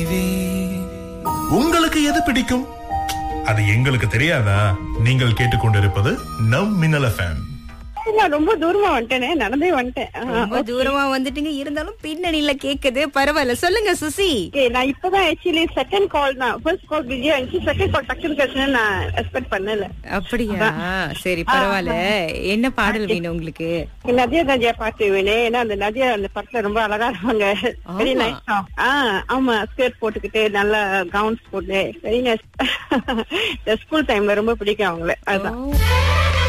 உங்களுக்கு எது பிடிக்கும் அது எங்களுக்கு தெரியாதா நீங்கள் கேட்டுக்கொண்டிருப்பது நம் மின்னல் எஃப்எம் நான் ரொம்ப தூரமா வந்துட்டேனே நடந்தே வந்துட்டேன் ஆ, ரொம்ப தூரமா வந்துட்டீங்க இருந்தாலும் பின்னணியில கேக்குது பரவாயில்ல சொல்லுங்க சுசி okay, நான் இப்பதான் ஆக்சுவலி செகண்ட் கால் தான் ஃபர்ஸ்ட் கால் பிஸியா இருந்துச்சு செகண்ட் கால் டக்குனு பேசுனேன் நான் எக்ஸ்பெக்ட் பண்ணல அப்படியா சரி பரவாயில்ல என்ன பாடல் வேணும் உங்களுக்கு நதியா நதியா பாட்டு வேணும் ஏன்னா அந்த நதியா அந்த படத்துல ரொம்ப அழகா இருப்பாங்க வெரி ஆமா. நைஸ் ஆ ஆமா ஸ்கர்ட் போட்டுக்கிட்டு நல்லா கவுன்ஸ் போட்டு வெரி நைஸ் ஸ்கூல் டைம்ல ரொம்ப பிடிக்கும் அவங்கள அதுதான் ஓ.